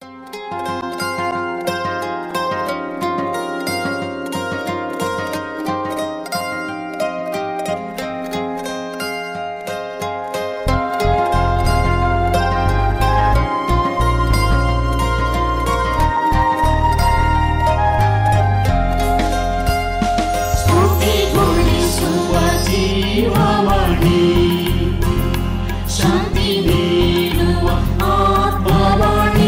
ಸ್ತುತಿಗೊಳಿಸುವ ಜೀವವಾಣಿ ಶಾಂತಿ ನೀಡುವ ಆತ್ಮವಾಣಿ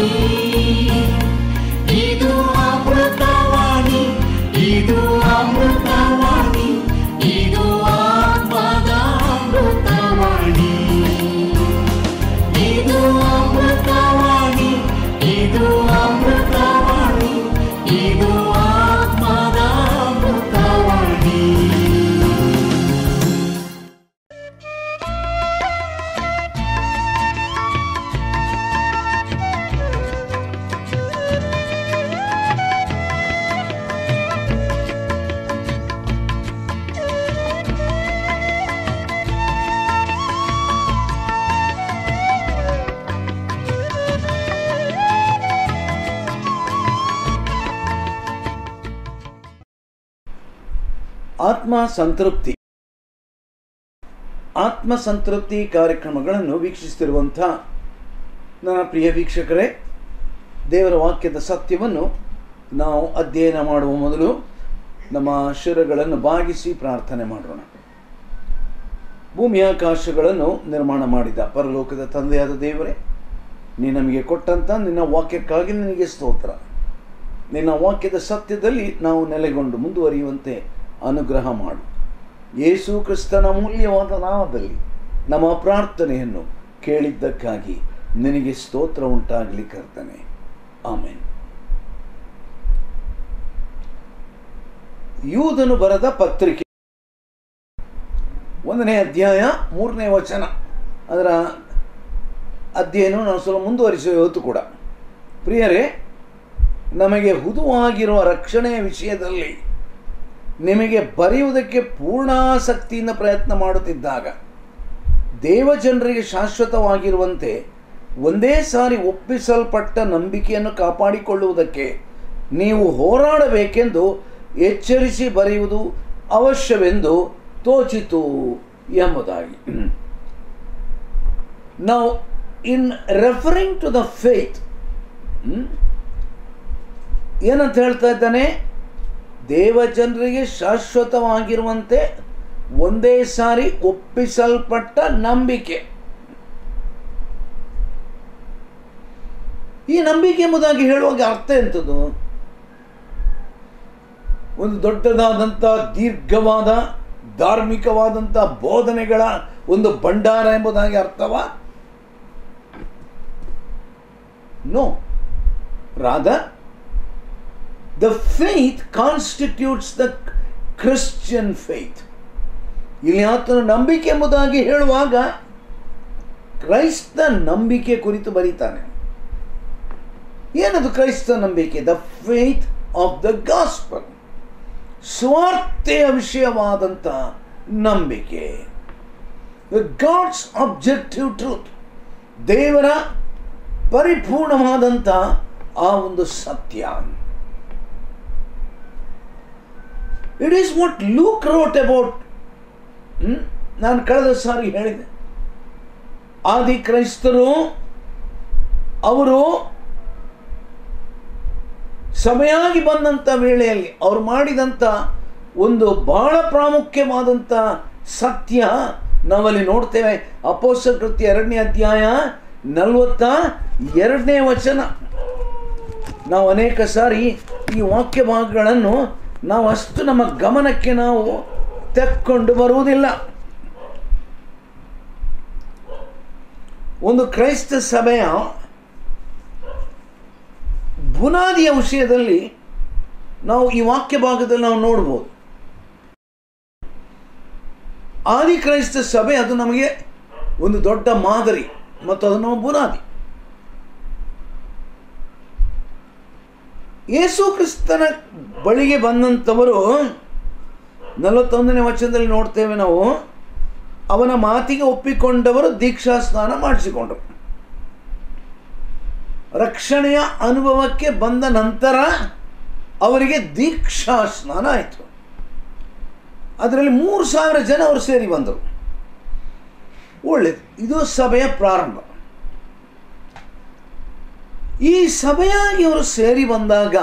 ಇದು ಅಮೃತವಾಣಿ ಇದು ಅಮೃತವಾಣಿ ಇದು ಆತ್ಮದ ಅಮೃತವಾಣಿ ಇದು ಅಮೃತವಾಣಿ ಇದು ಅಮೃತವಾಣಿ ಇದು ಆತ್ಮದ ಅಮೃತವಾಣಿ ಆತ್ಮ ಸಂತೃಪ್ತಿ ಆತ್ಮ ಸಂತೃಪ್ತಿ ಕಾರ್ಯಕ್ರಮಗಳನ್ನು ವೀಕ್ಷಿಸುತ್ತಿರುವಂಥ ನನ್ನ ಪ್ರಿಯ ವೀಕ್ಷಕರೇ ದೇವರ ವಾಕ್ಯದ ಸತ್ಯವನ್ನು ನಾವು ಅಧ್ಯಯನ ಮಾಡುವ ಮೊದಲು ನಮ್ಮ ಶಿರಗಳನ್ನು ಬಾಗಿಸಿ ಪ್ರಾರ್ಥನೆ ಮಾಡೋಣ ಭೂಮಿಯಾಕಾಶಗಳನ್ನು ನಿರ್ಮಾಣ ಮಾಡಿದ ಪರಲೋಕದ ತಂದೆಯಾದ ದೇವರೇ ನೀ ನಮಗೆ ಕೊಟ್ಟಂಥ ನಿನ್ನ ವಾಕ್ಯಕ್ಕಾಗಿ ನಿನಗೆ ಸ್ತೋತ್ರ ನಿನ್ನ ವಾಕ್ಯದ ಸತ್ಯದಲ್ಲಿ ನಾವು ನೆಲೆಗೊಂಡು ಮುಂದುವರಿಯುವಂತೆ ಅನುಗ್ರಹ ಮಾಡು ಯೇಸು ಕ್ರಿಸ್ತನ ಮೂಲ್ಯವಾದ ನಾಮದಲ್ಲಿ ನಮ್ಮ ಪ್ರಾರ್ಥನೆಯನ್ನು ಕೇಳಿದ್ದಕ್ಕಾಗಿ ನಿನಗೆ ಸ್ತೋತ್ರ ಉಂಟಾಗಲಿ ಕರ್ತನೆ ಆಮೇನ್ ಯೂದನು ಬರೆದ ಪತ್ರಿಕೆ ಒಂದನೇ ಅಧ್ಯಾಯ ಮೂರನೇ ವಚನ ಅದರ ಅಧ್ಯಯನ ನಾವು ಸ್ವಲ್ಪ ಮುಂದುವರಿಸುವ ಇವತ್ತು ಕೂಡ ಪ್ರಿಯರೇ ನಮಗೆ ಹುದುವಾಗಿರುವ ರಕ್ಷಣೆಯ ವಿಷಯದಲ್ಲಿ ನಿಮಗೆ ಬರೆಯುವುದಕ್ಕೆ ಪೂರ್ಣಾಸಕ್ತಿಯಿಂದ ಪ್ರಯತ್ನ ಮಾಡುತ್ತಿದ್ದಾಗ ದೇವಜನರಿಗೆ ಶಾಶ್ವತವಾಗಿರುವಂತೆ ಒಂದೇ ಸಾರಿ ಒಪ್ಪಿಸಲ್ಪಟ್ಟ ನಂಬಿಕೆಯನ್ನು ಕಾಪಾಡಿಕೊಳ್ಳುವುದಕ್ಕೆ ನೀವು ಹೋರಾಡಬೇಕೆಂದು ಎಚ್ಚರಿಸಿ ಬರೆಯುವುದು ಅವಶ್ಯವೆಂದು ತೋಚಿತು ಎಂಬುದಾಗಿ ನಾವು in referring to the faith ಏನಂತ ಹೇಳ್ತಾ ಇದ್ದಾನೆ ದೇವಜನರಿಗೆ ಶಾಶ್ವತವಾಗಿರುವಂತೆ ಒಂದೇ ಸಾರಿ ಒಪ್ಪಿಸಲ್ಪಟ್ಟ ನಂಬಿಕೆ ಈ ನಂಬಿಕೆ ಎಂಬುದಾಗಿ ಹೇಳುವಾಗ ಅರ್ಥ ಎಂಥದ್ದು ಒಂದು ದೊಡ್ಡದಾದಂಥ ದೀರ್ಘವಾದ ಧಾರ್ಮಿಕವಾದಂಥ ಬೋಧನೆಗಳ ಒಂದು ಭಂಡಾರ ಎಂಬುದಾಗಿ ಅರ್ಥವಾ no rather the faith constitutes the Christian faith. ಇಲ್ಲಿ ಆತನ ನಂಬಿಕೆ ಎಂಬುದಾಗಿ ಹೇಳುವಾಗ ಕ್ರೈಸ್ತ ನಂಬಿಕೆ ಕುರಿತು ಬರೀತಾನೆ ಏನದು ಕ್ರೈಸ್ತ ನಂಬಿಕೆ the faith of the gospel ಸ್ವಾರ್ಥೆಯ ವಿಷಯವಾದಂಥ ನಂಬಿಕೆ ಗಾಡ್ಸ್ ಆಬ್ಜೆಕ್ಟಿವ್ ಟ್ರೂತ್ ದೇವರ ಪರಿಪೂರ್ಣವಾದಂಥ ಆ ಒಂದು ಸತ್ಯ it is what Luke wrote about ನಾನು ಕಳೆದ ಸಾರಿ ಹೇಳಿದೆ ಆದಿ ಕ್ರೈಸ್ತರು ಅವರು ಸಭೆಯಾಗಿ ಬಂದಂಥ ವೇಳೆಯಲ್ಲಿ ಅವ್ರು ಮಾಡಿದಂಥ ಒಂದು ಬಹಳ ಪ್ರಾಮುಖ್ಯವಾದಂಥ ಸತ್ಯ ನಾವಲ್ಲಿ ನೋಡ್ತೇವೆ ಅಪೋಸ ಕೃತ್ಯ ಎರಡನೇ ಅಧ್ಯಾಯ ನಲವತ್ತ ಎರಡನೇ ವಚನ ನಾವು ಅನೇಕ ಸಾರಿ ಈ ವಾಕ್ಯ ಭಾಗಗಳನ್ನು ನಾವು ಅಷ್ಟು ನಮ್ಮ ಗಮನಕ್ಕೆ ನಾವು ತೆಕ್ಕೊಂಡು ಬರುವುದಿಲ್ಲ ಒಂದು ಕ್ರೈಸ್ತ ಸಭೆಯ ಬುನಾದಿಯ ವಿಷಯದಲ್ಲಿ ನಾವು ಈ ವಾಕ್ಯ ಭಾಗದಲ್ಲಿ ನಾವು ನೋಡ್ಬೋದು ಆದಿ ಕ್ರೈಸ್ತ ಸಭೆ ಅದು ನಮಗೆ ಒಂದು ದೊಡ್ಡ ಮಾದರಿ ಮತ್ತು ಅದು ನಮ್ಮ ಬುನಾದಿ ಯೇಸು ಕ್ರಿಸ್ತನ ಬಳಿಗೆ ಬಂದಂಥವರು ನಲವತ್ತೊಂದನೇ ವಚನದಲ್ಲಿ ನೋಡ್ತೇವೆ ನಾವು ಅವನ ಮಾತಿಗೆ ಒಪ್ಪಿಕೊಂಡವರು ದೀಕ್ಷಾ ಸ್ನಾನ ಮಾಡಿಸಿಕೊಂಡರು ರಕ್ಷಣೆಯ ಅನುಭವಕ್ಕೆ ಬಂದ ನಂತರ ಅವರಿಗೆ ದೀಕ್ಷಾ ಸ್ನಾನ ಆಯಿತು ಅದರಲ್ಲಿ ಮೂರು ಸಾವಿರ ಜನ ಅವರು ಸೇರಿ ಬಂದರು ಒಳ್ಳೆಯದು ಇದು ಸಭೆಯ ಪ್ರಾರಂಭ ಈ ಸಭೆಯಾಗಿ ಅವರು ಸೇರಿ ಬಂದಾಗ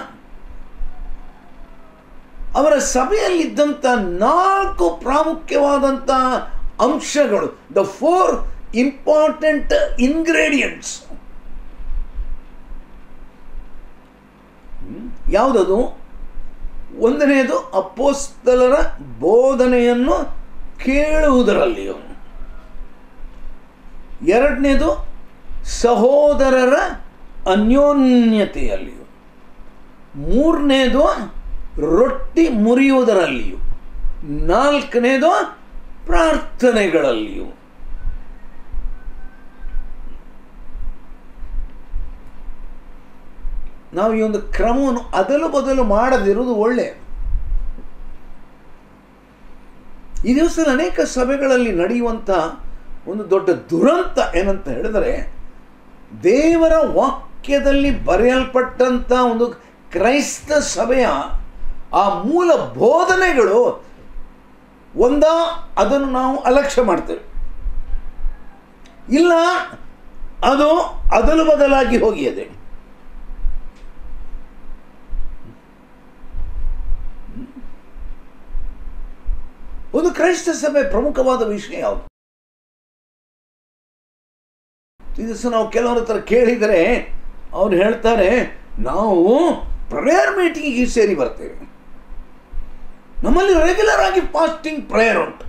ಅವರ ಸಭೆಯಲ್ಲಿದ್ದಂಥ ನಾಲ್ಕು ಪ್ರಾಮುಖ್ಯವಾದಂಥ ಅಂಶಗಳು ದ ಫೋರ್ ಇಂಪಾರ್ಟೆಂಟ್ ಇಂಗ್ರೀಡಿಯಂಟ್ಸ್ ಯಾವುದದು ಒಂದನೆಯದು ಅಪ್ಪೋಸ್ತಲರ ಬೋಧನೆಯನ್ನು ಕೇಳುವುದರಲ್ಲಿಯೂ ಎರಡನೇದು ಸಹೋದರರ ಅನ್ಯೋನ್ಯತೆಯಲ್ಲಿಯೂ ಮೂರನೇದು ರೊಟ್ಟಿ ಮುರಿಯುವುದರಲ್ಲಿಯೂ ನಾಲ್ಕನೇದು ಪ್ರಾರ್ಥನೆಗಳಲ್ಲಿಯೂ ನಾವು ಈ ಒಂದು ಕ್ರಮವನ್ನು ಅದಲು ಬದಲು ಮಾಡದಿರುವುದು ಒಳ್ಳೆಯದು ಈ ದಿವಸದಲ್ಲಿ ಅನೇಕ ಸಭೆಗಳಲ್ಲಿ ನಡೆಯುವಂಥ ಒಂದು ದೊಡ್ಡ ದುರಂತ ಏನಂತ ಹೇಳಿದರೆ ದೇವರ ವಾಕ್ಯದಲ್ಲಿ ಬರೆಯಲ್ಪಟ್ಟಂಥ ಒಂದು ಕ್ರೈಸ್ತ ಸಭೆಯ ಆ ಮೂಲ ಬೋಧನೆಗಳು ಒಂದ ಅದನ್ನು ನಾವು ಅಲಕ್ಷ್ಯ ಮಾಡ್ತೇವೆ ಇಲ್ಲ ಅದು ಅದಲು ಬದಲಾಗಿ ಹೋಗಿದೆ ಒಂದು ಕ್ರೈಸ್ತ ಸಭೆ ಪ್ರಮುಖವಾದ ವಿಷಯ ಯಾವುದು ಈ ದಿವಸ ನಾವು ಕೆಲವರ ಹತ್ರ ಕೇಳಿದರೆ ಅವ್ರು ಹೇಳ್ತಾರೆ ನಾವು ಪ್ರೇಯರ್ ಮೀಟಿಂಗಿಗೆ ಸೇರಿ ಬರ್ತೇವೆ ನಮ್ಮಲ್ಲಿ ರೆಗ್ಯುಲರ್ ಆಗಿ ಫಾಸ್ಟಿಂಗ್ ಪ್ರೇಯರ್ ಉಂಟು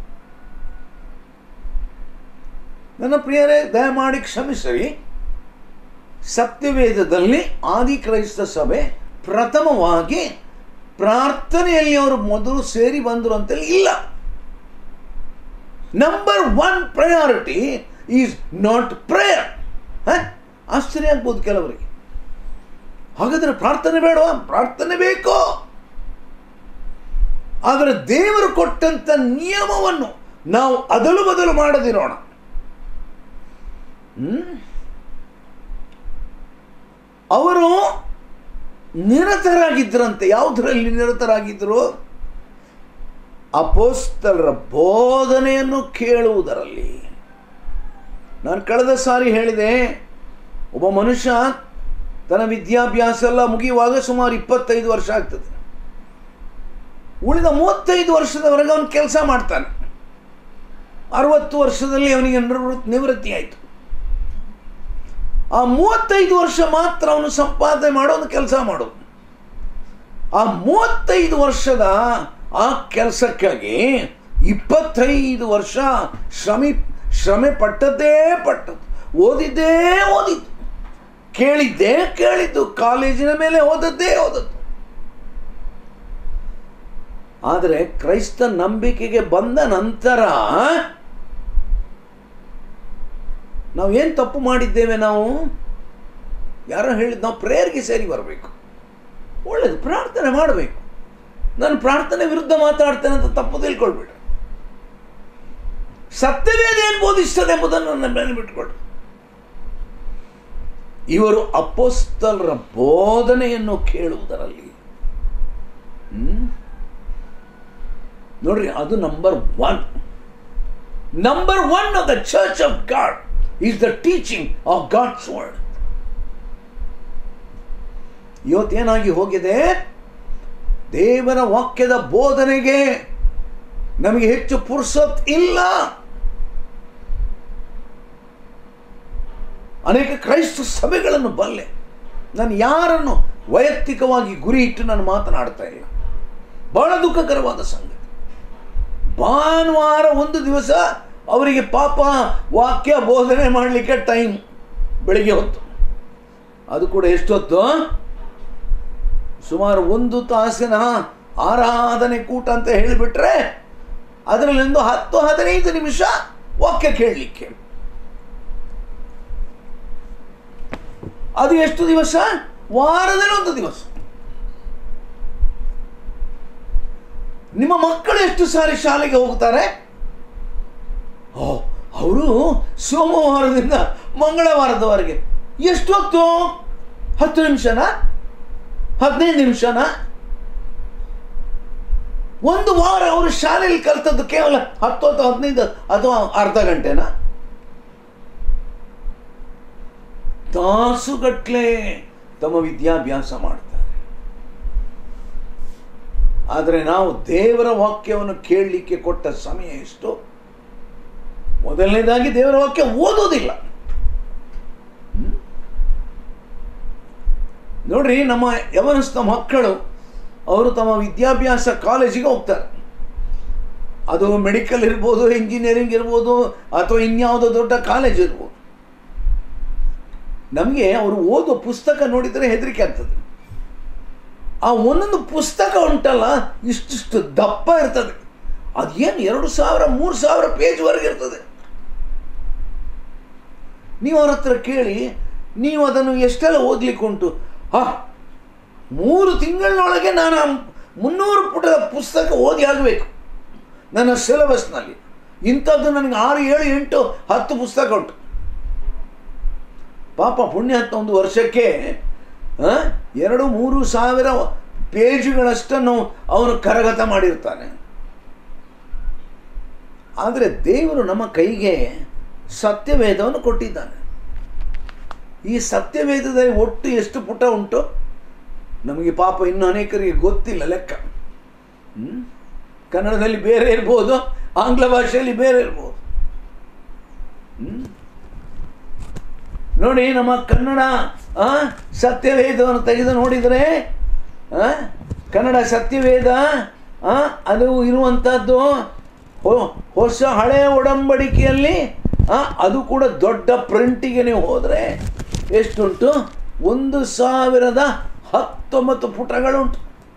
ನನ್ನ ಪ್ರಿಯರೇ ದಯಮಾಡಿ ಕ್ಷಮಿಸಿರಿ ಸತ್ಯವೇದದಲ್ಲಿ ಆದಿ ಕ್ರೈಸ್ತ ಸಭೆ ಪ್ರಥಮವಾಗಿ ಪ್ರಾರ್ಥನೆಯಲ್ಲಿ ಅವರು ಮೊದಲು ಸೇರಿ ಬಂದರು ಅಂತೇಳಿ ಇಲ್ಲ number one priority is not prayer ಆಶ್ಚರ್ಯ ಆಗ್ಬೋದು ಕೆಲವರಿಗೆ ಹಾಗಾದ್ರೆ ಪ್ರಾರ್ಥನೆ ಬೇಡವಾ ಪ್ರಾರ್ಥನೆ ಬೇಕು ಆದರೆ ದೇವರು ಕೊಟ್ಟಂತ ನಿಯಮವನ್ನು ನಾವು ಅದಲು ಬದಲು ಮಾಡದಿರೋಣ ಹ್ಮ್? ಅವರು ನಿರತರಾಗಿದ್ದರಂತೆ ಯಾವುದರಲ್ಲಿ ನಿರತರಾಗಿದ್ದರು ಅಪೋಸ್ತಲರ ಬೋಧನೆಯನ್ನು ಕೇಳುವುದರಲ್ಲಿ ನಾನು ಕಳೆದ ಸಾರಿ ಹೇಳಿದೆ ಒಬ್ಬ ಮನುಷ್ಯ ತನ್ನ ವಿದ್ಯಾಭ್ಯಾಸ ಎಲ್ಲ ಮುಗಿಯುವಾಗ ಸುಮಾರು ಇಪ್ಪತ್ತೈದು ವರ್ಷ ಆಗ್ತದೆ ಉಳಿದ ಮೂವತ್ತೈದು ವರ್ಷದವರೆಗೆ ಅವನು ಕೆಲಸ ಮಾಡ್ತಾನೆ ಅರವತ್ತು ವರ್ಷದಲ್ಲಿ ಅವನಿಗೆ ನಿವೃತ್ ನಿವೃತ್ತಿ ಆಯಿತು ಆ ಮೂವತ್ತೈದು ವರ್ಷ ಮಾತ್ರ ಅವನು ಸಂಪಾದನೆ ಮಾಡೋ ಒಂದು ಕೆಲಸ ಮಾಡೋದು ಆ ಮೂವತ್ತೈದು ವರ್ಷದ ಆ ಕೆಲಸಕ್ಕಾಗಿ ಇಪ್ಪತ್ತೈದು ವರ್ಷ ಶ್ರಮಿ ಶ್ರಮೆ ಪಟ್ಟದ್ದೇ ಪಟ್ಟದ್ದು ಓದಿದ್ದೇ ಓದಿದ್ದು ಕೇಳಿದ್ದೇ ಕೇಳಿದ್ದು ಕಾಲೇಜಿನ ಮೇಲೆ ಓದದ್ದೇ ಓದದ್ದು ಆದರೆ ಕ್ರೈಸ್ತ ನಂಬಿಕೆಗೆ ಬಂದ ನಂತರ ನಾವು ಏನು ತಪ್ಪು ಮಾಡಿದ್ದೇವೆ ನಾವು ಯಾರೋ ಹೇಳಿದ್ ನಾವು ಪ್ರೇಯರ್ಗೆ ಸೇರಿ ಬರಬೇಕು ಒಳ್ಳೇದು ಪ್ರಾರ್ಥನೆ ಮಾಡಬೇಕು ನಾನು ಪ್ರಾರ್ಥನೆ ವಿರುದ್ಧ ಮಾತಾಡ್ತೇನೆ ಅಂತ ತಪ್ಪು ತಿಳ್ಕೊಳ್ಬೇಡ ಸತ್ಯವೇದ ಏನು ಬೋಧಿಸ್ತದೆ ಎಂಬುದನ್ನು ನನ್ನ ಮೇಲೆ ಬಿಟ್ಟುಕೊಡು ಇವರು ಅಪೋಸ್ತಲರ ಬೋಧನೆಯನ್ನು ಕೇಳುವುದರಲ್ಲಿ ಹ್ಮ್? ನೋಡ್ರಿ ಅದು number one number one of the church of God is the teaching of God's word ಇವತ್ತೇನಾಗಿ ಹೋಗಿದೆ ದೇವರ ವಾಕ್ಯದ ಬೋಧನೆಗೆ ನಮಗೆ ಹೆಚ್ಚು ಪುರ್ಸತ್ ಇಲ್ಲ ಅನೇಕ ಕ್ರೈಸ್ತ ಸಭೆಗಳನ್ನು ಬಲ್ಲೆ ನಾನು ಯಾರನ್ನು ವೈಯಕ್ತಿಕವಾಗಿ ಗುರಿ ಇಟ್ಟು ನಾನು ಮಾತನಾಡ್ತಾ ಇಲ್ಲ ಬಹಳ ದುಃಖಕರವಾದ ಸಂಗತಿ ಭಾನುವಾರ ಒಂದು ದಿವಸ ಅವರಿಗೆ ಪಾಪ ವಾಕ್ಯ ಬೋಧನೆ ಮಾಡಲಿಕ್ಕೆ ಟೈಮ್ ಬೆಳಿಗ್ಗೆ ಹೊತ್ತು ಅದು ಕೂಡ ಎಷ್ಟೊತ್ತು ಸುಮಾರು ಒಂದು ತಾಸಿನ ಆರಾಧನೆ ಕೂಟ ಅಂತ ಹೇಳಿಬಿಟ್ರೆ ಅದರಲ್ಲಿಂದು ಹತ್ತು ಹದಿನೈದು ನಿಮಿಷ ವಾಕ್ಯ ಕೇಳಲಿಕ್ಕೆ ಅದು ಎಷ್ಟು ದಿವಸ ವಾರದಲ್ಲಿ ಒಂದು ದಿವಸ ನಿಮ್ಮ ಮಕ್ಕಳು ಎಷ್ಟು ಸಾರಿ ಶಾಲೆಗೆ ಹೋಗ್ತಾರೆ ಓ ಅವರು ಸೋಮವಾರದಿಂದ ಮಂಗಳವಾರದವರೆಗೆ ಎಷ್ಟೊತ್ತು ಹತ್ತು ನಿಮಿಷನ ಹದಿನೈದು ನಿಮಿಷನ ಒಂದು ವಾರ ಅವರು ಶಾಲೆಯಲ್ಲಿ ಕಲ್ತದ್ದು ಕೇವಲ ಹತ್ತು ಅಥವಾ ಹದಿನೈದು ಅಥವಾ ಅರ್ಧ ಗಂಟೆನ ತಾಸುಗಟ್ಲೆ ತಮ್ಮ ವಿದ್ಯಾಭ್ಯಾಸ ಮಾಡ್ತಾರೆ ಆದರೆ ನಾವು ದೇವರ ವಾಕ್ಯವನ್ನು ಕೇಳಲಿಕ್ಕೆ ಕೊಟ್ಟ ಸಮಯ ಎಷ್ಟು ಮೊದಲನೇದಾಗಿ ದೇವರ ವಾಕ್ಯ ಓದೋದಿಲ್ಲ ಹ್ಮ್? ನೋಡ್ರಿ ನಮ್ಮ ಯವನಸ್ಥ ಮಕ್ಕಳು ಅವರು ತಮ್ಮ ವಿದ್ಯಾಭ್ಯಾಸ ಕಾಲೇಜಿಗೆ ಹೋಗ್ತಾರೆ ಅದು ಮೆಡಿಕಲ್ ಇರ್ಬೋದು ಇಂಜಿನಿಯರಿಂಗ್ ಇರ್ಬೋದು ಅಥವಾ ಇನ್ಯಾವುದೋ ದೊಡ್ಡ ಕಾಲೇಜ್ ಇರ್ಬೋದು ನಮಗೆ ಅವರು ಓದೋ ಪುಸ್ತಕ ನೋಡಿದರೆ ಹೆದರಿಕೆ ಆಗ್ತದೆ ಆ ಒಂದೊಂದು ಪುಸ್ತಕ ಉಂಟಲ್ಲ ಇಷ್ಟಿಷ್ಟು ದಪ್ಪ ಇರ್ತದೆ ಅದೇನು ಎರಡು ಸಾವಿರ ಮೂರು ಸಾವಿರ ಪೇಜ್ವರೆಗೆ ಇರ್ತದೆ ನೀವು ಅವ್ರ ಹತ್ರ ಕೇಳಿ ನೀವು ಅದನ್ನು ಎಷ್ಟೆಲ್ಲ ಓದ್ಲಿಕ್ಕೆ ಉಂಟು ಹಾ ಮೂರು ತಿಂಗಳಿನೊಳಗೆ ನಾನು ಆ ಮುನ್ನೂರು ಪುಟದ ಪುಸ್ತಕ ಓದಿ ಆಗಬೇಕು ನನ್ನ ಸಿಲೆಬಸ್ನಲ್ಲಿ ಇಂಥದ್ದು ನನಗೆ ಆರು ಏಳು ಎಂಟು ಹತ್ತು ಪುಸ್ತಕ ಉಂಟು ಪಾಪ ಪುಣ್ಯಾತ್ಮ ಒಂದು ವರ್ಷಕ್ಕೆ ಆ, ಎರಡು ಮೂರು ಸಾವಿರ ಪೇಜುಗಳಷ್ಟನ್ನು ಅವನು ಕರಗತ ಮಾಡಿರ್ತಾನೆ ಆದರೆ ದೇವರು ನಮ್ಮ ಕೈಗೆ ಸತ್ಯವೇದವನ್ನು ಕೊಟ್ಟಿದ್ದಾನೆ ಈ ಸತ್ಯವೇದದಲ್ಲಿ ಒಟ್ಟು ಎಷ್ಟು ಪುಟ ಉಂಟು ನಮಗೆ ಪಾಪ ಇನ್ನು ಅನೇಕರಿಗೆ ಗೊತ್ತಿಲ್ಲ ಲೆಕ್ಕ ಹ್ಮ್? ಕನ್ನಡದಲ್ಲಿ ಬೇರೆ ಇರ್ಬೋದು ಆಂಗ್ಲ ಭಾಷೆಯಲ್ಲಿ ಬೇರೆ ಇರ್ಬೋದು ಹ್ಮ್? ನೋಡಿ ನಮ್ಮ ಕನ್ನಡ ಆ, ಸತ್ಯವೇದವನ್ನು ತೆಗೆದು ನೋಡಿದರೆ ಆ, ಕನ್ನಡ ಸತ್ಯವೇದ ಆ, ಅದು ಇರುವಂಥದ್ದು ಹೊ- ಹೊಸ ಹಳೆಯ ಒಡಂಬಡಿಕೆಯಲ್ಲಿ ಆ, ಅದು ಕೂಡ ದೊಡ್ಡ ಪ್ರಿಂಟಿಗೆ ನೀವು ಹೋದರೆ ಎಷ್ಟುಂಟು ಒಂದು ಸಾವಿರದ ಹತ್ತೊಂಬತ್ತು ಪುಟಗಳುಂಟು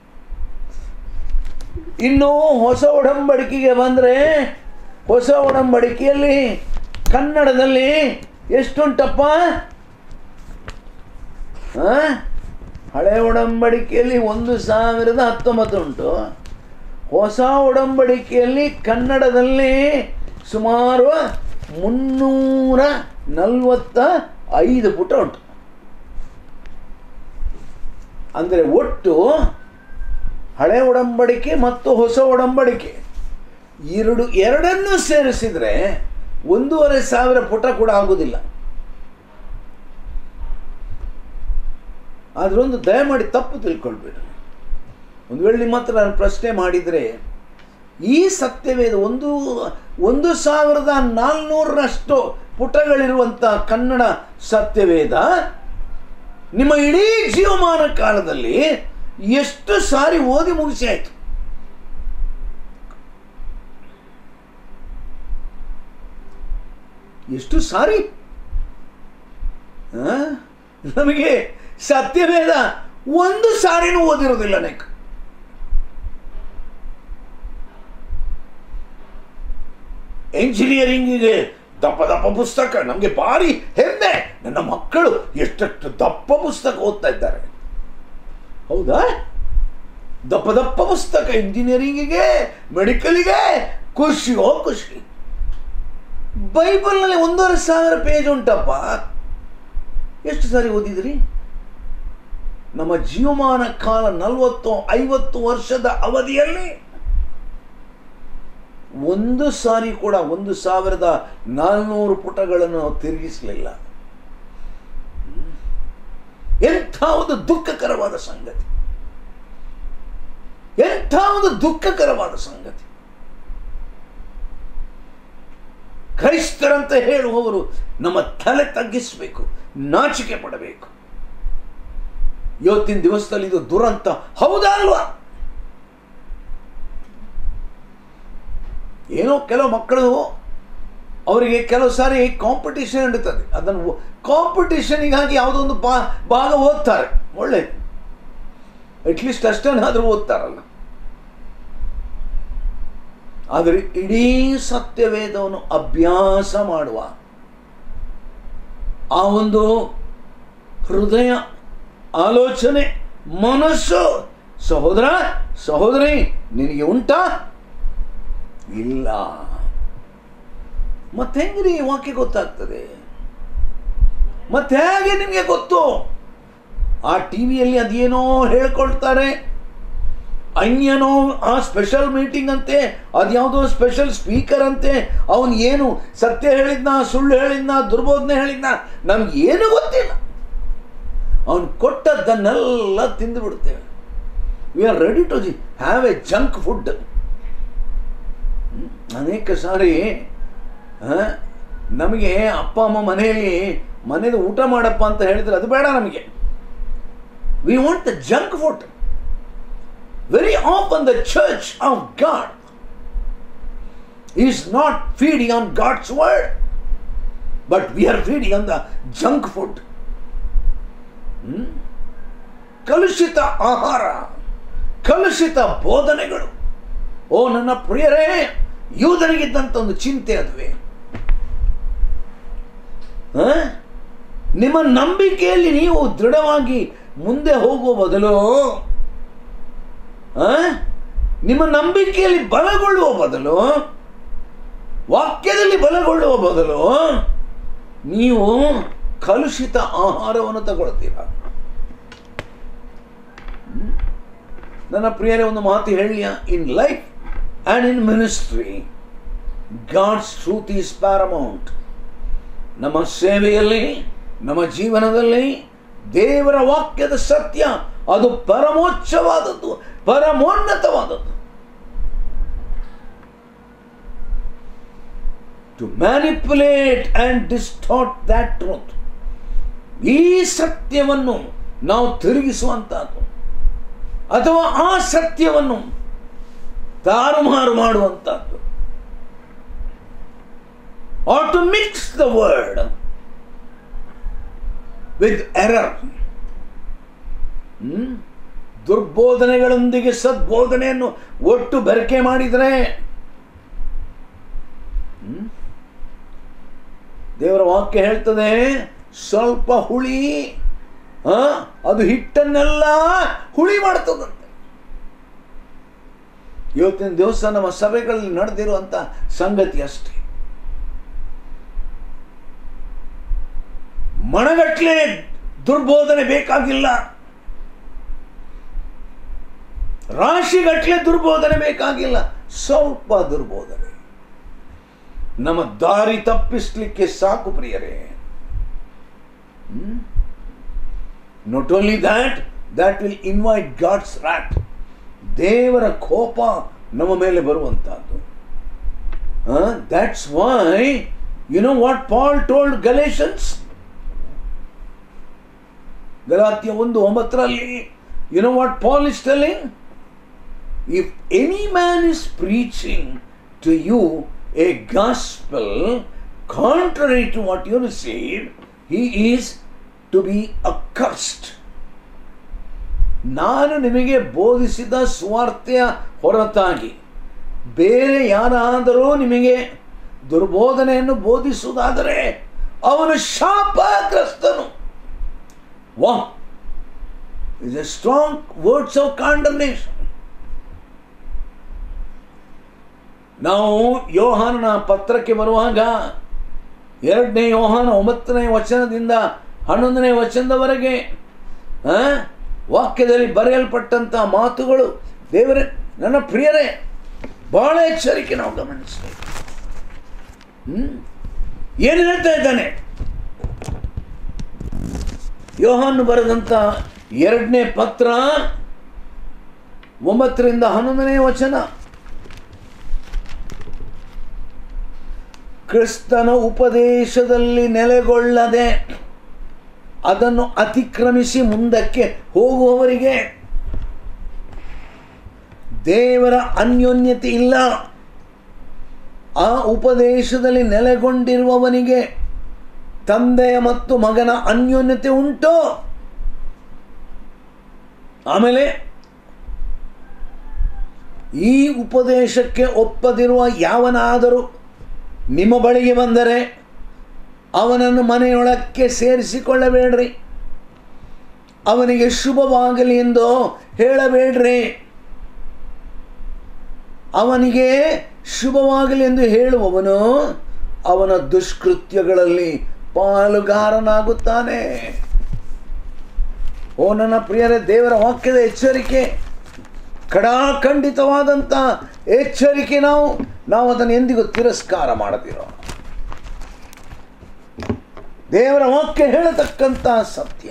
ಇನ್ನು ಹೊಸ ಒಡಂಬಡಿಕೆಗೆ ಬಂದರೆ ಹೊಸ ಒಡಂಬಡಿಕೆಯಲ್ಲಿ ಕನ್ನಡದಲ್ಲಿ ಎಷ್ಟುಂಟಪ್ಪ ಆ? ಹಳೆ ಒಡಂಬಡಿಕೆಯಲ್ಲಿ ಒಂದು ಸಾವಿರದ ಹತ್ತೊಂಬತ್ತು ಉಂಟು ಹೊಸ ಒಡಂಬಡಿಕೆಯಲ್ಲಿ ಕನ್ನಡದಲ್ಲಿ ಸುಮಾರು ಮುನ್ನೂರ ನಲವತ್ತ ಐದು ಪುಟ ಉಂಟು ಅಂದರೆ ಒಟ್ಟು ಹಳೆ ಒಡಂಬಡಿಕೆ ಮತ್ತು ಹೊಸ ಒಡಂಬಡಿಕೆ ಎರಡು ಎರಡನ್ನೂ ಸೇರಿಸಿದರೆ ಒಂದೂವರೆ ಸಾವಿರ ಪುಟ ಕೂಡ ಆಗುವುದಿಲ್ಲ ಆದ್ರೆ ಒಂದು ದಯಮಾಡಿ ತಪ್ಪು ತಿಳ್ಕೊಳ್ಬೇಡಿ ಒಂದು ವೇಳೆ ನಿಮ್ಮ ಹತ್ರ ನಾನು ಪ್ರಶ್ನೆ ಮಾಡಿದರೆ ಈ ಸತ್ಯವೇದ ಒಂದು ಒಂದು ಸಾವಿರದ ನಾಲ್ನೂರರಷ್ಟು ಪುಟಗಳಿರುವಂಥ ಕನ್ನಡ ಸತ್ಯವೇದ ನಿಮ್ಮ ಇಡೀ ಜೀವಮಾನ ಕಾಲದಲ್ಲಿ ಎಷ್ಟು ಸಾರಿ ಓದಿ ಮುಗಿಸಿ ಆಯಿತು ಎಷ್ಟು ಸಾರಿ ಆ? ನಮಗೆ ಸತ್ಯವೇದ ಒಂದು ಸಾರಿನೂ ಓದಿರೋದಿಲ್ಲ ನೆಕ್ ಎಂಜಿನಿಯರಿಂಗಿಗೆ ದಪ್ಪ ದಪ್ಪ ಪುಸ್ತಕ ನಮಗೆ ಭಾರಿ ಹೆಮ್ಮೆ ನನ್ನ ಮಕ್ಕಳು ಎಷ್ಟೆಷ್ಟು ದಪ್ಪ ಪುಸ್ತಕ ಓದ್ತಾ ಇದ್ದಾರೆ ಹೌದಾ ದಪ್ಪ ದಪ್ಪ ಪುಸ್ತಕ ಇಂಜಿನಿಯರಿಂಗಿಗೆ ಮೆಡಿಕಲಿಗೆ ಖುಷಿಯೋ ಖುಷಿ ಬೈಬಲ್ನಲ್ಲಿ ಒಂದೂವರೆ ಸಾವಿರ ಪೇಜ್ ಉಂಟಪ್ಪ ಎಷ್ಟು ಸಾರಿ ಓದಿದ್ರಿ ನಮ್ಮ ಜೀವಮಾನ ಕಾಲ ನಲವತ್ತು ಐವತ್ತು ವರ್ಷದ ಅವಧಿಯಲ್ಲಿ ಒಂದು ಸಾರಿ ಕೂಡ ಒಂದು ಸಾವಿರದ ನಾಲ್ನೂರು ಪುಟಗಳನ್ನು ನಾವು ತಿರುಗಿಸಲಿಲ್ಲ ಹ್ಮ್. ಎಂಥ ಒಂದು ದುಃಖಕರವಾದ ಸಂಗತಿ ಎಂಥ ಒಂದು ದುಃಖಕರವಾದ ಸಂಗತಿ ಕ್ರೈಸ್ತರಂತ ಹೇಳುವವರು ನಮ್ಮ ತಲೆ ತಗ್ಗಿಸಬೇಕು ನಾಚಿಕೆ ಪಡಬೇಕು ಇವತ್ತಿನ ದಿವಸದಲ್ಲಿ ಇದು ದುರಂತ ಹೌದಾ ಅಲ್ವಾ ಏನೋ ಕೆಲವು ಮಕ್ಕಳು ಅವರಿಗೆ ಕೆಲವು ಸಾರಿ ಕಾಂಪಿಟಿಷನ್ ನಡೀತದೆ ಅದನ್ನು ಕಾಂಪಿಟಿಷನಿಗಾಗಿ ಯಾವುದೋ ಒಂದು ಬಾ ಭಾಗ ಓದ್ತಾರೆ ಒಳ್ಳೆಯದು ಅಟ್ಲೀಸ್ಟ್ ಅಷ್ಟನ್ನಾದರೂ ಓದ್ತಾರಲ್ಲ ಆದರೆ ಇಡೀ ಸತ್ಯವೇದವನ್ನು ಅಭ್ಯಾಸ ಮಾಡುವ ಆ ಒಂದು ಹೃದಯ ಆಲೋಚನೆ ಮನಸ್ಸು ಸಹೋದರ ಸಹೋದರಿ ನಿನಗೆ ಉಂಟಾ ಇಲ್ಲ ಮತ್ತೆ ಹೆಂಗ್ರಿ ಈ ವಾಕ್ಯ ಗೊತ್ತಾಗ್ತದೆ ಮತ್ತೆ ಹೇಗೆ ನಿಮಗೆ ಗೊತ್ತು ಆ ಟಿ ವಿಯಲ್ಲಿ ಅದೇನೋ ಹೇಳ್ಕೊಳ್ತಾರೆ ಅನ್ಯನೋ ಆ ಸ್ಪೆಷಲ್ ಮೀಟಿಂಗ್ ಅಂತೆ ಅದ್ಯಾವುದೋ ಸ್ಪೆಷಲ್ ಸ್ಪೀಕರ್ ಅಂತೆ ಅವನು ಏನು ಸತ್ಯ ಹೇಳಿದ್ನ ಸುಳ್ಳು ಹೇಳಿದ್ನ ದುರ್ಬೋಧನೆ ಹೇಳಿದ್ನ ನಮ್ಗೆ ಏನು ಗೊತ್ತಿಲ್ಲ ಅವನು ಕೊಟ್ಟದ್ದನ್ನೆಲ್ಲ ತಿಂದು ಬಿಡ್ತೇವೆ we are ready to have a junk food ಅನೇಕ ಸಾರಿ ಆ, ನಮಗೆ ಅಪ್ಪ ಅಮ್ಮ ಮನೆಯಲ್ಲಿ ಮನೇಲಿ ಊಟ ಮಾಡಪ್ಪ ಅಂತ ಹೇಳಿದ್ರೆ ಅದು ಬೇಡ ನಮಗೆ we want the junk food very often the church of God is not feeding on God's word but we are feeding on the junk food ಕಲುಷಿತ ಆಹಾರ ಕಲುಷಿತ ಬೋಧನೆಗಳು ಓ ನನ್ನ ಪ್ರಿಯರೇ ಯೂದನಿಗಿದ್ದಂಥ ಒಂದು ಚಿಂತೆ ಅದುವೆ ಆ? ನಿಮ್ಮ ನಂಬಿಕೆಯಲ್ಲಿ ನೀವು ದೃಢವಾಗಿ ಮುಂದೆ ಹೋಗುವ ಬದಲು ಆ? ನಿಮ್ಮ ನಂಬಿಕೆಯಲ್ಲಿ ಬಲಗೊಳ್ಳುವ ಬದಲು ವಾಕ್ಯದಲ್ಲಿ ಬಲಗೊಳ್ಳುವ ಬದಲು ನೀವು ಕಲುಷಿತ ಆಹಾರವನ್ನು ತಗೊಳ್ತೀರಾ ಹ್ಮ್? ನನ್ನ ಪ್ರಿಯರೇ ಒಂದು ಮಾತು ಹೇಳಿಯ in life and in ministry God's truth is paramount ನಮ್ಮ ಸೇವೆಯಲ್ಲಿ ನಮ್ಮ ಜೀವನದಲ್ಲಿ ದೇವರ ವಾಕ್ಯದ ಸತ್ಯ ಅದು ಪರಮೋಚ್ಚವಾದದ್ದು ಪರಮೋನ್ನತವಾದದ್ದು to manipulate and distort that truth ಈ ಸತ್ಯವನ್ನು ನಾವು ತಿರುಗಿಸುವಂತಹದ್ದು ಅಥವಾ ಆ ಸತ್ಯವನ್ನು ತಾರುಮಾರು ಮಾಡುವಂತಹದ್ದು or to mix the word with error ದುರ್ಬೋಧನೆಗಳೊಂದಿಗೆ ಸದ್ಬೋಧನೆಯನ್ನು ಒಟ್ಟು ಬೆರಕೆ ಮಾಡಿದರೆ ಹ್ಮ್? ದೇವರ ವಾಕ್ಯ ಹೇಳ್ತದೆ ಸ್ವಲ್ಪ ಹುಳಿ ಆ, ಅದು ಹಿಟ್ಟನ್ನೆಲ್ಲ ಹುಳಿ ಮಾಡ್ತದಂತೆ ಇವತ್ತಿನ ದಿವಸ ನಮ್ಮ ಸಭೆಗಳಲ್ಲಿ ನಡೆದಿರುವಂತ ಸಂಗತಿ ಅಷ್ಟೇ ಮಣಗಟ್ಲೆ ದುರ್ಬೋಧನೆ ಬೇಕಾಗಿಲ್ಲ ರಾಶಿಗಟ್ಲೆ ದುರ್ಬೋಧನೆ ಬೇಕಾಗಿಲ್ಲ ಸ್ವಲ್ಪ ದುರ್ಬೋಧನೆ ನಮ್ಮ ದಾರಿ ತಪ್ಪಿಸ್ಲಿಕ್ಕೆ ಸಾಕು ಪ್ರಿಯರೇ not only that that will invite God's wrath ದೇವರ ಕೋಪ ನಮ್ಮ ಮೇಲೆ ಬರುವಂತಹದ್ದು that's why you know what Paul told Galatians ಗಲಾತ್ಯ ಒಂದು ಒಂಬತ್ತರಲ್ಲಿ you know what Paul is telling if any man is preaching to you a gospel contrary to what you receive he is to be accursed ನಾನು ನಿಮಗೆ ಬೋಧಿಸಿದ ಸ್ವಾರ್ಥೆಯ ಹೊರತಾಗಿ ಬೇರೆ ಯಾರಾದರೂ ನಿಮಗೆ ದುರ್ಬೋಧನೆಯನ್ನು ಬೋಧಿಸುವುದಾದರೆ ಅವನು ಶಾಪಗ್ರಸ್ತನು ವಾ is a strong words of condemnation ನಾವು ಯೋಹಾನನ ಪತ್ರಕ್ಕೆ ಬರುವಾಗ ಎರಡನೇ ಯೋಹಾನ ಒಂಬತ್ತನೇ ವಚನದಿಂದ ಹನ್ನೊಂದನೇ ವಚನದವರೆಗೆ ಆ, ವಾಕ್ಯದಲ್ಲಿ ಬರೆಯಲ್ಪಟ್ಟಂತಹ ಮಾತುಗಳು ದೇವರೇ ನನ್ನ ಪ್ರಿಯರೇ ಬಹಳ ಎಚ್ಚರಿಕೆ ನಾವು ಗಮನಿಸಬೇಕು ಹ್ಮ್ ಏನು ಹೇಳ್ತಾ ಇದ್ದಾನೆ ಯೋಹಾನ್ ಬರೆದಂತ ಎರಡನೇ ಪತ್ರ ಒಂಬತ್ತರಿಂದ ಹನ್ನೊಂದನೇ ವಚನ ಕ್ರಿಸ್ತನ ಉಪದೇಶದಲ್ಲಿ ನೆಲೆಗೊಳ್ಳದೆ ಅದನ್ನು ಅತಿಕ್ರಮಿಸಿ ಮುಂದಕ್ಕೆ ಹೋಗುವವರಿಗೆ ದೇವರ ಅನ್ಯೋನ್ಯತೆ ಇಲ್ಲ ಆ ಉಪದೇಶದಲ್ಲಿ ನೆಲೆಗೊಂಡಿರುವವನಿಗೆ ತಂದೆಯ ಮತ್ತು ಮಗನ ಅನ್ಯೋನ್ಯತೆ ಉಂಟು ಆಮೇಲೆ ಈ ಉಪದೇಶಕ್ಕೆ ಒಪ್ಪದಿರುವ ಯಾವನಾದರೂ ನಿಮ್ಮ ಬಳಿಗೆ ಬಂದರೆ ಅವನನ್ನು ಮನೆಯೊಳಕ್ಕೆ ಸೇರಿಸಿಕೊಳ್ಳಬೇಡ್ರಿ ಅವನಿಗೆ ಶುಭವಾಗಲಿ ಎಂದು ಹೇಳಬೇಡ್ರಿ ಅವನಿಗೆ ಶುಭವಾಗಲಿ ಎಂದು ಹೇಳುವವನು ಅವನ ದುಷ್ಕೃತ್ಯಗಳಲ್ಲಿ ಪಾಲುಗಾರನಾಗುತ್ತಾನೆ ಓ ನನ್ನ ಪ್ರಿಯರೇ ದೇವರ ವಾಕ್ಯದ ಎಚ್ಚರಿಕೆ ಕಡಾಖಂಡಿತವಾದಂಥ ಎಚ್ಚರಿಕೆ ನಾವು ನಾವು ಅದನ್ನು ಎಂದಿಗೂ ತಿರಸ್ಕಾರ ಮಾಡದಿರೋ ದೇವರ ವಾಕ್ಯ ಹೇಳತಕ್ಕಂಥ ಸತ್ಯ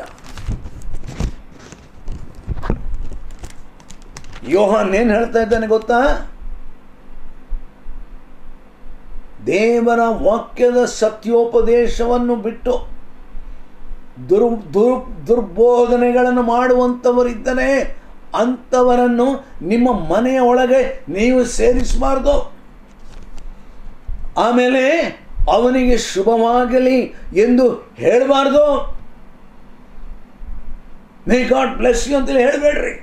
ಯೋಹಾನ್ ಏನು ಹೇಳ್ತಾ ಇದ್ದಾನೆ ಗೊತ್ತಾ ದೇವರ ವಾಕ್ಯದ ಸತ್ಯೋಪದೇಶವನ್ನು ಬಿಟ್ಟು ದುರ್ ದುರ್ ದುರ್ಬೋಧನೆಗಳನ್ನು ಮಾಡುವಂಥವರಿದ್ದರೆ ಅಂಥವರನ್ನು ನಿಮ್ಮ ಮನೆಯ ಒಳಗೆ ನೀವು ಸೇರಿಸಬಾರ್ದು ಆಮೇಲೆ ಅವನಿಗೆ ಶುಭವಾಗಲಿ ಎಂದು ಹೇಳಬಾರ್ದು ಮೇ ಗಾಡ್ ಬ್ಲೆಸ್ ಯು ಅಂತೇಳಿ ಹೇಳಬೇಡ್ರಿ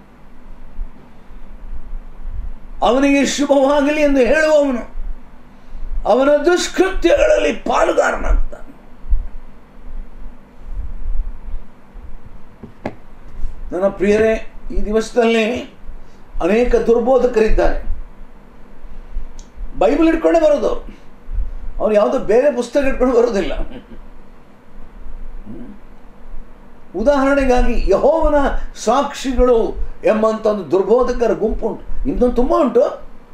ಅವನಿಗೆ ಶುಭವಾಗಲಿ ಎಂದು ಹೇಳುವವನು ಅವನ ದುಷ್ಕೃತ್ಯಗಳಲ್ಲಿ ಪಾಲುಗಾರನಾಗ್ತಾನೆ ನನ್ನ ಪ್ರಿಯರೇ ಈ ದಿವಸದಲ್ಲಿ ಅನೇಕ ದುರ್ಬೋಧಕರಿದ್ದಾರೆ ಬೈಬಲ್ ಇಟ್ಕೊಂಡೇ ಬರೋದು ಅವ್ರು ಅವ್ರು ಯಾವುದೋ ಬೇರೆ ಪುಸ್ತಕ ಇಟ್ಕೊಂಡು ಬರೋದಿಲ್ಲ ಉದಾಹರಣೆಗಾಗಿ ಯಹೋವನ ಸಾಕ್ಷಿಗಳು ಎಂಬಂಥ ಒಂದು ದುರ್ಬೋಧಕರ ಗುಂಪು ಉಂಟು ಇನ್ನೊಂದು ತುಂಬ ಉಂಟು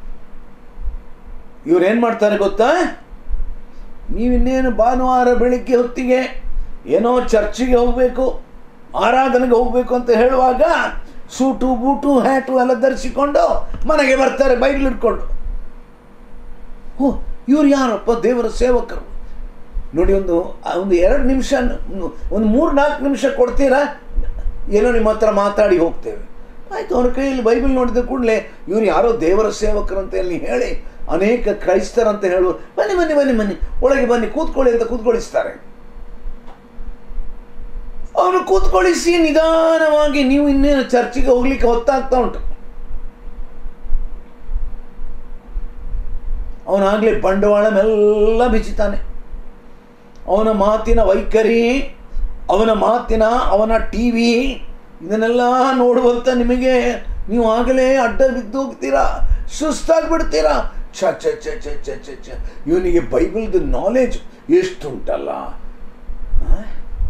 ಇವ್ರು ಏನು ಮಾಡ್ತಾರೆ ಗೊತ್ತಾ ನೀವಿನ್ನೇನು ಭಾನುವಾರ ಬೆಳಿಗ್ಗೆ ಹೊತ್ತಿಗೆ ಏನೋ ಚರ್ಚಿಗೆ ಹೋಗಬೇಕು ಆರಾಧನೆಗೆ ಹೋಗಬೇಕು ಅಂತ ಹೇಳುವಾಗ ಸೂಟು ಬೂಟು ಹ್ಯಾಟು ಎಲ್ಲ ಧರಿಸಿಕೊಂಡು ಮನೆಗೆ ಬರ್ತಾರೆ ಬೈಬಲ್ ಇಟ್ಕೊಂಡು ಓ ಇವ್ರು ಯಾರಪ್ಪ ದೇವರ ಸೇವಕರು ನೋಡಿ ಒಂದು ಒಂದು ಎರಡು ನಿಮಿಷ ಒಂದು ಮೂರು ನಾಲ್ಕು ನಿಮಿಷ ಕೊಡ್ತೀರಾ ಏನೋ ನಿಮ್ಮ ಹತ್ರ ಮಾತಾಡಿ ಹೋಗ್ತೇವೆ ಆಯಿತು ಅವ್ರ ಕೈಯಲ್ಲಿ ಬೈಬಲ್ ನೋಡಿದ ಕೂಡಲೇ ಇವ್ರು ಯಾರೋ ದೇವರ ಸೇವಕರಂತ ಅಲ್ಲಿ ಹೇಳಿ ಅನೇಕ ಕ್ರೈಸ್ತರಂತ ಹೇಳುವ ಬನ್ನಿ ಬನ್ನಿ ಬನ್ನಿ ಬನ್ನಿ ಒಳಗೆ ಬನ್ನಿ ಕೂತ್ಕೊಳ್ಳಿ ಅಂತ ಕೂತ್ಕೊಳ್ಳಿಸ್ತಾರೆ ಅವನು ಕೂತ್ಕೊಳ್ಳಿಸಿ ನಿಧಾನವಾಗಿ ನೀವು ಇನ್ನೇನು ಚರ್ಚಿಗೆ ಹೋಗ್ಲಿಕ್ಕೆ ಹೊತ್ತಾಗ್ತಾ ಉಂಟು ಅವನಾಗಲೇ ಬಂಡವಾಳ ಮೆಲ್ಲ ಬಿಚ್ಚುತ್ತಾನೆ ಅವನ ಮಾತಿನ ವೈಖರಿ ಅವನ ಮಾತಿನ ಅವನ ಟಿ ವಿ ಇದನ್ನೆಲ್ಲ ನೋಡುವಂತ ನಿಮಗೆ ನೀವು ಆಗಲೇ ಅಡ್ಡ ಬಿದ್ದು ಹೋಗ್ತೀರಾ ಸುಸ್ತಾಗ್ಬಿಡ್ತೀರಾ ಛ ಛ ಛ ಛ ಛ ಛ ಛ ಇವನಿಗೆ ಬೈಬಲ್ದು ನಾಲೆಜ್ ಎಷ್ಟುಂಟಲ್ಲ ಆ?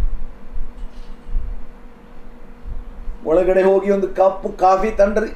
ಒಳಗಡೆ ಹೋಗಿ ಒಂದು ಕಪ್ಪು ಕಾಫಿ ತಂಡ್ರಿ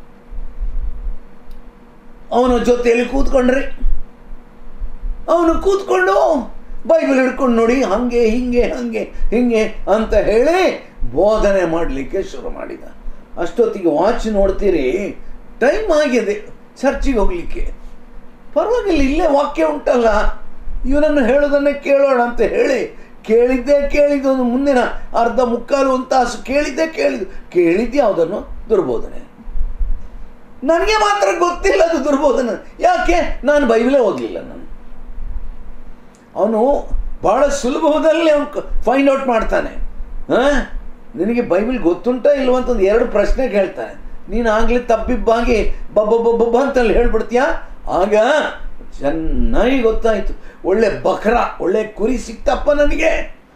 ಅವನ ಜೊತೆಯಲ್ಲಿ ಕೂತ್ಕೊಂಡ್ರಿ ಅವನು ಕೂತ್ಕೊಂಡು ಬೈಬಲ್ ಹಿಡ್ಕೊಂಡು ನೋಡಿ ಹಂಗೆ ಹಿಂಗೆ ಹಂಗೆ ಹಿಂಗೆ ಅಂತ ಹೇಳಿ ಬೋಧನೆ ಮಾಡಲಿಕ್ಕೆ ಶುರು ಮಾಡಿದ ಅಷ್ಟೊತ್ತಿಗೆ ವಾಚ್ ನೋಡ್ತೀರಿ ಟೈಮ್ ಆಗಿದೆ ಚರ್ಚಿಗೆ ಹೋಗ್ಲಿಕ್ಕೆ ಪರವಾಗಿಲ್ಲ ಇಲ್ಲೇ ವಾಕ್ಯ ಉಂಟಲ್ಲ ಇವನನ್ನು ಹೇಳೋದನ್ನೇ ಕೇಳೋಣ ಅಂತ ಹೇಳಿ ಕೇಳಿದ್ದೇ ಕೇಳಿದ್ದು ಒಂದು ಮುಂದಿನ ಅರ್ಧ ಮುಕ್ಕಾಲು ಒಂದು ತಾಸು ಕೇಳಿದ್ದೇ ಕೇಳಿದ್ದು ಕೇಳಿದ್ದು ಯಾವುದನ್ನು ದುರ್ಬೋಧನೆ ನನಗೆ ಮಾತ್ರ ಗೊತ್ತಿಲ್ಲ ಅದು ದುರ್ಬೋಧನೆ ಯಾಕೆ ನಾನು ಬೈಬಲೇ ಓದಲಿಲ್ಲ ನಾನು ಅವನು ಬಹಳ ಸುಲಭದಲ್ಲಿ ಅವನು ಫೈಂಡ್ ಔಟ್ ಮಾಡ್ತಾನೆ ಆ? ನಿನಗೆ ಬೈಬಲ್ ಗೊತ್ತುಂಟ ಇಲ್ವಂತ ಒಂದು ಎರಡು ಪ್ರಶ್ನೆ ಕೇಳ್ತಾನೆ ನೀನು ಆಗಲೇ ತಬ್ಬಿಬ್ಬಾಗಿ ಬಬ್ಬ ಬಬ್ಬ ಅಂತಲ್ಲಿ ಹೇಳ್ಬಿಡ್ತೀಯಾ ಆಗ ಚೆನ್ನಾಗಿ ಗೊತ್ತಾಯ್ತು ಒಳ್ಳೆ ಬಕ್ರ ಒಳ್ಳೆ ಕುರಿ ಸಿಕ್ತಪ್ಪ ನನಗೆ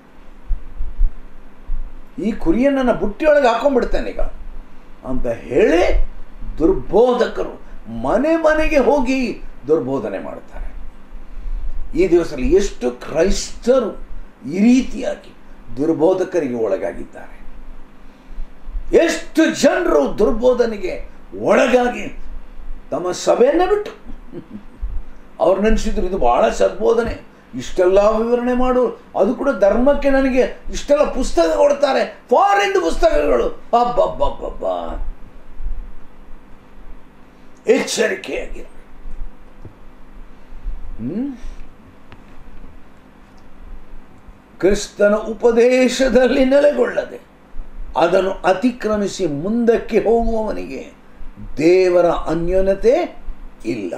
ಈ ಕುರಿಯನ್ನು ನನ್ನ ಬುಟ್ಟಿಯೊಳಗೆ ಹಾಕೊಂಡ್ಬಿಡ್ತೇನೆ ಈಗ ಅಂತ ಹೇಳಿ ದುರ್ಬೋಧಕರು ಮನೆ ಮನೆಗೆ ಹೋಗಿ ದುರ್ಬೋಧನೆ ಮಾಡ್ತಾರೆ ಈ ದಿವಸದಲ್ಲಿ ಎಷ್ಟು ಕ್ರೈಸ್ತರು ಈ ರೀತಿಯಾಗಿ ದುರ್ಬೋಧಕರಿಗೆ ಒಳಗಾಗಿದ್ದಾರೆ ಎಷ್ಟು ಜನರು ದುರ್ಬೋಧನೆಗೆ ಒಳಗಾಗಿ ತಮ್ಮ ಸಭೆಯನ್ನೇ ಬಿಟ್ಟು ಅವ್ರು ನೆನೆಸಿದ್ರು ಇದು ಬಹಳ ಸದ್ಬೋಧನೆ ಇಷ್ಟೆಲ್ಲ ವಿವರಣೆ ಮಾಡು ಅದು ಕೂಡ ಧರ್ಮಕ್ಕೆ ನನಗೆ ಇಷ್ಟೆಲ್ಲ ಪುಸ್ತಕ ಕೊಡ್ತಾರೆ ಫಾರಿನ್ ಪುಸ್ತಕಗಳು ಅಬ್ಬಬ್ಬಬ್ಬಬ್ಬ ಎಚ್ಚರಿಕೆಯಾಗಿರ ಹ್ಮ್ ಕ್ರಿಸ್ತನ ಉಪದೇಶದಲ್ಲಿ ನೆಲೆಗೊಳ್ಳದೆ ಅದನ್ನು ಅತಿಕ್ರಮಿಸಿ ಮುಂದಕ್ಕೆ ಹೋಗುವವನಿಗೆ ದೇವರ ಅನ್ಯೋನ್ಯತೆ ಇಲ್ಲ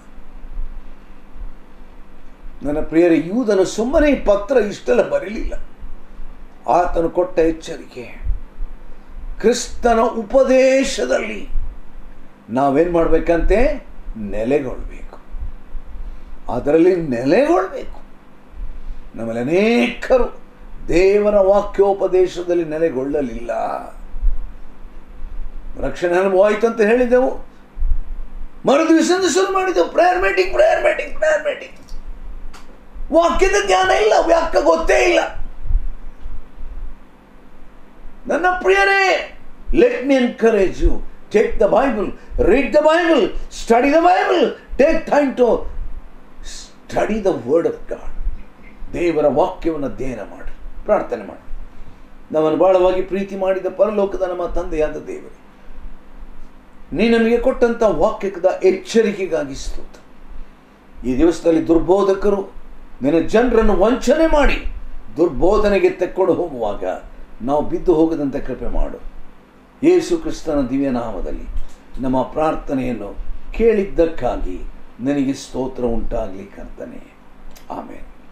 ನನ್ನ ಪ್ರಿಯರ ಯೂದನು ಸುಮ್ಮನೆ ಈ ಪತ್ರ ಇಷ್ಟೆಲ್ಲ ಬರಲಿಲ್ಲ ಆತನು ಕೊಟ್ಟ ಎಚ್ಚರಿಕೆ ಕ್ರಿಸ್ತನ ಉಪದೇಶದಲ್ಲಿ ನಾವೇನು ಮಾಡಬೇಕಂತೆ ನೆಲೆಗೊಳ್ಬೇಕು ಅದರಲ್ಲಿ ನೆಲೆಗೊಳ್ಬೇಕು ನಮ್ಮಲ್ಲಿ ಅನೇಕರು ದೇವರ ವಾಕ್ಯೋಪದೇಶದಲ್ಲಿ ನೆಲೆಗೊಳ್ಳಲಿಲ್ಲ ರಕ್ಷಣೆ ಅನುಭವ ಆಯ್ತು ಅಂತ ಹೇಳಿದೆವು ಮರು ದಿವಸದಿಂದ ಶುರು ಮಾಡಿದೆವು prayer meeting prayer meeting prayer meeting ವಾಕ್ಯದ ಜ್ಞಾನ ಇಲ್ಲ ವ್ಯಾಕ ಗೊತ್ತೇ ಇಲ್ಲ ನನ್ನ ಪ್ರಿಯರೇ let me encourage you take the Bible read the Bible study the Bible take time to study the word of God ದೇವರ ವಾಕ್ಯವನ್ನು ಅಧ್ಯಯನ ಮಾಡಿ ಪ್ರಾರ್ಥನೆ ಮಾಡಿ ನಮ್ಮನ್ನು ಬಹಳವಾಗಿ ಪ್ರೀತಿ ಮಾಡಿದ ಪರಲೋಕದ ನಮ್ಮ ತಂದೆಯಾದ ದೇವರೇ ನೀ ನಮಗೆ ಕೊಟ್ಟಂಥ ವಾಕ್ಯದ ಎಚ್ಚರಿಕೆಗಾಗಿ ಸ್ತೋತ್ರ ಈ ದಿವಸದಲ್ಲಿ ದುರ್ಬೋಧಕರು ನಿನ್ನ ಜನರನ್ನು ವಂಚನೆ ಮಾಡಿ ದುರ್ಬೋಧನೆಗೆ ತೆಕ್ಕೊಂಡು ಹೋಗುವಾಗ ನಾವು ಬಿದ್ದು ಹೋಗದಂತೆ ಕೃಪೆ ಮಾಡು ಯೇಸು ಕ್ರಿಸ್ತನ ದಿವ್ಯ ನಾಮದಲ್ಲಿ ನಮ್ಮ ಪ್ರಾರ್ಥನೆಯನ್ನು ಕೇಳಿದ್ದಕ್ಕಾಗಿ ನನಗೆ ಸ್ತೋತ್ರ ಉಂಟಾಗಲಿ ಕರ್ತನೆ ಆಮೇಲೆ